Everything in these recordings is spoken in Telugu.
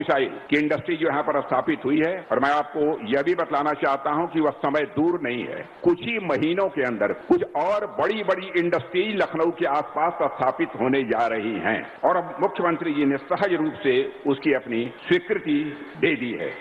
मिसाइल की इंडस्ट्री जो यहाँ पर स्थापित हुई है और मैं आपको यह भी बतलाना चाहता हूं कि वह समय दूर नहीं है कुछ ही महीनों के अंदर कुछ और बड़ी बड़ी इंडस्ट्रीज लखनऊ के आसपास स्थापित होने जा रही हैं और अब मुख्यमंत्री जी ने सहज रूप से उसकी अपनी स्वीकृति दे दी है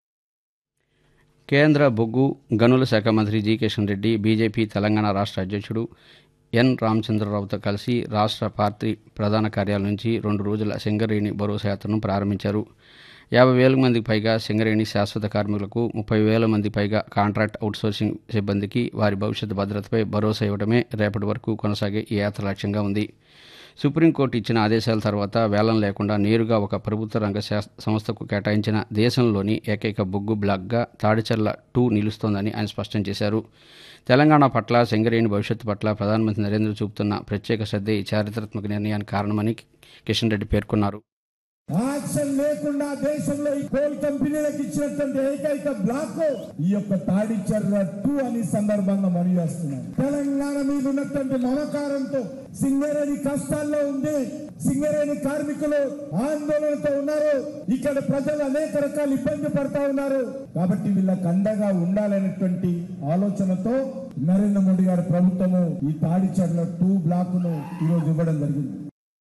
కేంద్ర బొగ్గు గనుల శాఖ మంత్రి జి కిషన్ రెడ్డి బీజేపీ తెలంగాణ రాష్ట్ర అధ్యక్షుడు ఎన్ రామచంద్రరావుతో కలిసి రాష్ట్ర పార్టీ ప్రధాన కార్యాలయం నుంచి రెండు రోజుల సింగరేణి భరోసా యాత్రను ప్రారంభించారు యాభై వేల మందికి పైగా సింగరేణి శాశ్వత కార్మికులకు ముప్పై వేల మంది పైగా కాంట్రాక్ట్ అవుట్సోర్సింగ్ సిబ్బందికి వారి భవిష్యత్ భద్రతపై భరోసా ఇవ్వడమే రేపటి వరకు కొనసాగే ఈ యాత్ర లక్ష్యంగా ఉంది సుప్రీంకోర్టు ఇచ్చిన ఆదేశాల తర్వాత వేలం లేకుండా నేరుగా ఒక ప్రభుత్వ రంగ శాస్- సంస్థకు కేటాయించిన దేశంలోని ఏకైక బొగ్గు బ్లాక్గా తాడిచర్ల టూ నిలుస్తోందని ఆయన స్పష్టం చేశారు తెలంగాణ పట్ల సింగరేణి భవిష్యత్తు పట్ల ప్రధానమంత్రి నరేంద్ర చూపుతున్న ప్రత్యేక శ్రద్ధే ఈ చారిత్రాత్మక నిర్ణయానికి కారణమని కిషన్ రెడ్డి పేర్కొన్నారు యాక్షన్ లేకుండా దేశంలో ఈ కోల్ కంపెనీలకు ఇచ్చినటువంటి ఏకైక బ్లాక్ ఈ యొక్క తాడిచర్ల టూ అని సందర్భంగా మనవి చేస్తున్నాను తెలంగాణ మీద ఉన్నటువంటి మమకారంతో సింగరేణి కష్టాల్లో ఉంది సింగరేణి కార్మికులు ఆందోళనతో ఉన్నారు ఇక్కడ ప్రజలు అనేక రకాల ఇబ్బంది పడతా ఉన్నారు కాబట్టి వీళ్ళకి అండగా ఉండాలనేటువంటి ఆలోచనతో నరేంద్ర మోడీ గారి ప్రభుత్వము ఈ తాడిచర్ల టూ బ్లాక్ ను ఈరోజు ఇవ్వడం జరిగింది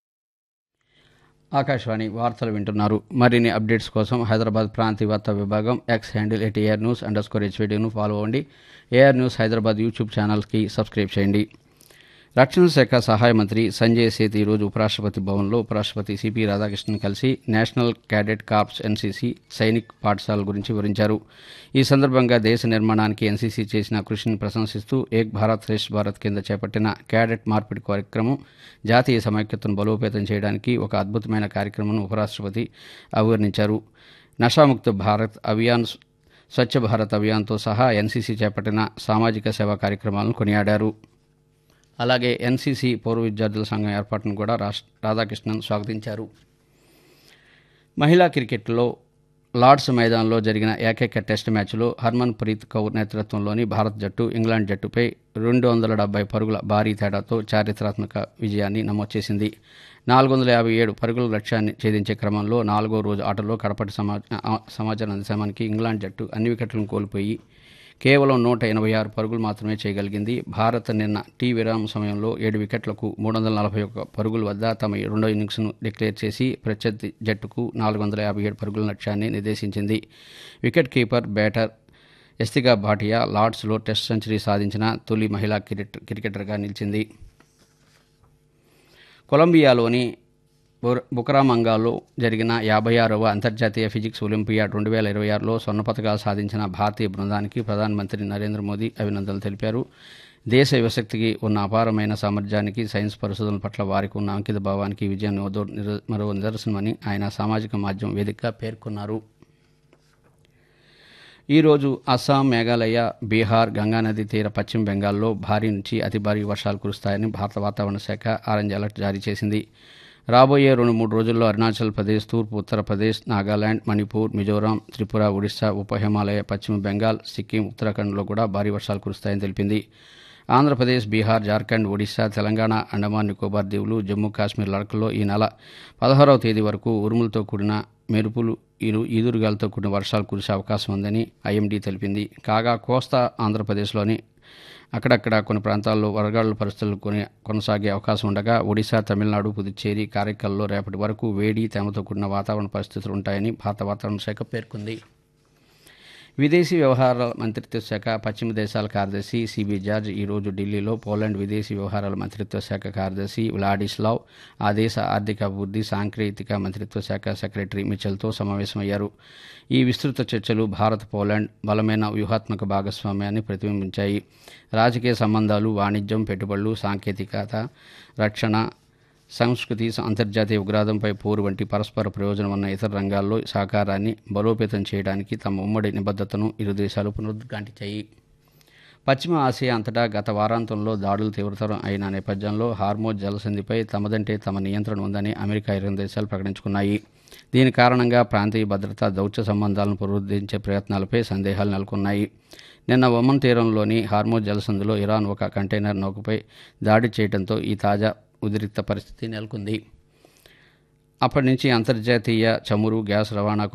ఆకాశవాణి వార్తలు వింటున్నారు మరిన్ని అప్డేట్స్ కోసం హైదరాబాద్ ప్రాంతీయ వార్తా విభాగం X handle at AR news underscore హెచ్వీడీను ఫాలో అవ్వండి ఏఆర్ న్యూస్ హైదరాబాద్ యూట్యూబ్ ఛానల్కి సబ్స్క్రైబ్ చేయండి రక్షణ శాఖ సహాయ మంత్రి సంజయ్ సేత్ ఈరోజు ఉపరాష్ట్రపతి భవన్లో ఉపరాష్ట్రపతి సిపి రాధాకృష్ణన్ కలిసి national cadet corps NCC Sainik పాఠశాల గురించి వివరించారు ఈ సందర్భంగా దేశ నిర్మాణానికి ఎన్సీసీ చేసిన కృషిని ప్రశంసిస్తూ ఏక్ భారత్ శ్రేష్ఠ భారత్ కింద చేపట్టిన క్యాడెట్ మార్పిడి కార్యక్రమం జాతీయ సమైక్యతను బలోపేతం చేయడానికి ఒక అద్భుతమైన కార్యక్రమం ఉపరాష్ట్రపతి అభివర్ణించారు నషాముక్త భారత్ అభియాన్ స్వచ్ఛ భారత్ అభియాన్తో సహా ఎన్సీసీ చేపట్టిన సామాజిక సేవా కార్యక్రమాలను కొనియాడారు అలాగే ఎన్సీసీ పౌర విద్యార్థుల సంఘం ఏర్పాటును కూడా రాష్ట్ర రాధాకృష్ణన్ స్వాగతించారు మహిళా క్రికెట్లో లార్డ్స్ మైదానంలో జరిగిన ఏకైక టెస్ట్ మ్యాచ్లో హర్మన్ ప్రీత్ కౌర్ నేతృత్వంలోని భారత్ జట్టు ఇంగ్లాండ్ జట్టుపై రెండు వందల డెబ్బై పరుగుల భారీ తేడాతో చారిత్రాత్మక విజయాన్ని నమోదు చేసింది నాలుగు వందల యాభై ఏడు పరుగుల లక్ష్యాన్ని ఛేదించే క్రమంలో నాలుగో రోజు ఆటలో కడపటి సమా ఆ- సమాచారం అందించామానికి ఇంగ్లాండ్ జట్టు అన్ని వికెట్లను కోల్పోయి కేవలం నూట ఎనభై ఆరు పరుగులు మాత్రమే చేయగలిగింది భారత్ నిన్న టీ విరామం సమయంలో ఏడు వికెట్లకు మూడు వందల నలభై ఒక్క పరుగుల వద్ద తమ రెండో ఇన్నింగ్స్ను డిక్లేర్ చేసి ప్రత్యర్థి జట్టుకు నాలుగు వందల యాభై ఏడు పరుగుల లక్ష్యాన్ని నిర్దేశించింది wicket keeper batter Yastika Bhatia లార్డ్స్లో టెస్ట్ సెంచరీ సాధించిన తొలి మహిళా క్రికెట్ క్రికెటర్గా నిలిచింది కొలంబియాలోని బుర- బుకరామంగాలో జరిగిన యాభై ఆరవ అంతర్జాతీయ ఫిజిక్స్ ఒలింపియాడ్ రెండు వేల ఇరవై ఆరులో స్వర్ణ పథకాలు సాధించిన భారతీయ బృందానికి ప్రధానమంత్రి నరేంద్ర మోదీ అభినందనలు తెలిపారు దేశ యువశక్తికి ఉన్న అపారమైన సామర్థ్యానికి సైన్స్ పరిశోధనల పట్ల వారికి ఉన్న అంకిత భావానికి ఈ విజయం మరో నిర- మరో నిదర్శనమని ఆయన సామాజిక మాధ్యమం వేదికగా పేర్కొన్నారు ఈరోజు అస్సాం మేఘాలయ బీహార్ గంగానది తీర పశ్చిమ బెంగాల్లో భారీ నుంచి అతి భారీ వర్షాలు కురుస్తాయని భారత వాతావరణ శాఖ ఆరెంజ్ అలర్ట్ జారీ చేసింది రాబోయే రెండు మూడు రోజుల్లో అరుణాచల్ ప్రదేశ్ తూర్పు ఉత్తరప్రదేశ్ నాగాలాండ్ మణిపూర్ మిజోరాం త్రిపుర ఒడిశా ఉప హిమాలయ పశ్చిమ బెంగాల్ సిక్కిం ఉత్తరాఖండ్లో కూడా భారీ వర్షాలు కురుస్తాయని తెలిపింది ఆంధ్రప్రదేశ్ బీహార్ జార్ఖండ్ ఒడిశా తెలంగాణ అండమాన్ నికోబార్ దీవులు జమ్మూ కాశ్మీర్ లడఖ్లో ఈ నెల పదహారవ తేదీ వరకు ఉరుములతో కూడిన మెరుపులు ఇరు ఈదురుగాలతో కూడిన వర్షాలు కురిసే అవకాశం ఉందని ఐఎండీ తెలిపింది కాగా కోస్తా ఆంధ్రప్రదేశ్లోని అక్కడక్కడ కొన్ని ప్రాంతాల్లో వరగాళ్ల పరిస్థితులు కొని కొనసాగే అవకాశం ఉండగా ఒడిశా తమిళనాడు పుదుచ్చేరి కారైకల్లో రేపటి వరకు వేడి తేమతో కూడిన వాతావరణ పరిస్థితులు ఉంటాయని భారత వాతావరణ శాఖ పేర్కొంది విదేశీ వ్యవహారాల మంత్రిత్వ శాఖ పశ్చిమ దేశాల కార్యదర్శి సిబి జార్జ్ ఈరోజు ఢిల్లీలో పోలాండ్ విదేశీ వ్యవహారాల మంత్రిత్వ శాఖ కార్యదర్శి వ్లాడిస్లావ్ ఆ దేశ ఆర్థిక అభివృద్ధి సాంకేతిక మంత్రిత్వ శాఖ సెక్రటరీ మిచెల్తో సమావేశమయ్యారు ఈ విస్తృత చర్చలు భారత్ పోలాండ్ బలమైన వ్యూహాత్మక భాగస్వామ్యాన్ని ప్రతిబింబించాయి రాజకీయ సంబంధాలు వాణిజ్యం పెట్టుబడులు సాంకేతికత రక్షణ సంస్కృతి అంతర్జాతీయ ఉగ్రవాదంపై పోరు వంటి పరస్పర ప్రయోజనం ఉన్న ఇతర రంగాల్లో సహకారాన్ని బలోపేతం చేయడానికి తమ ఉమ్మడి నిబద్ధతను ఇరు దేశాలు పునరుద్ఘాటించాయి పశ్చిమ ఆసియా అంతటా గత వారాంతంలో దాడులు తీవ్రతరం అయిన నేపథ్యంలో హార్మోజ్ జలసంధిపై తమదంటే తమ నియంత్రణ ఉందని అమెరికా ఇరవై దేశాలు ప్రకటించుకున్నాయి దీని కారణంగా ప్రాంతీయ భద్రత దౌత్య సంబంధాలను పునరుద్ధరించే ప్రయత్నాలపై సందేహాలు నెలకొన్నాయి నిన్న ఒమన్ తీరంలోని హార్మోజ్ జలసంధిలో ఇరాన్ ఒక కంటైనర్ నౌకపై దాడి చేయడంతో ఈ తాజా ఉద్రిక్త పరిస్థితి నెలకొంది అప్పటి నుంచి అంతర్జాతీయ చమురు గ్యాస్ రవాణాకు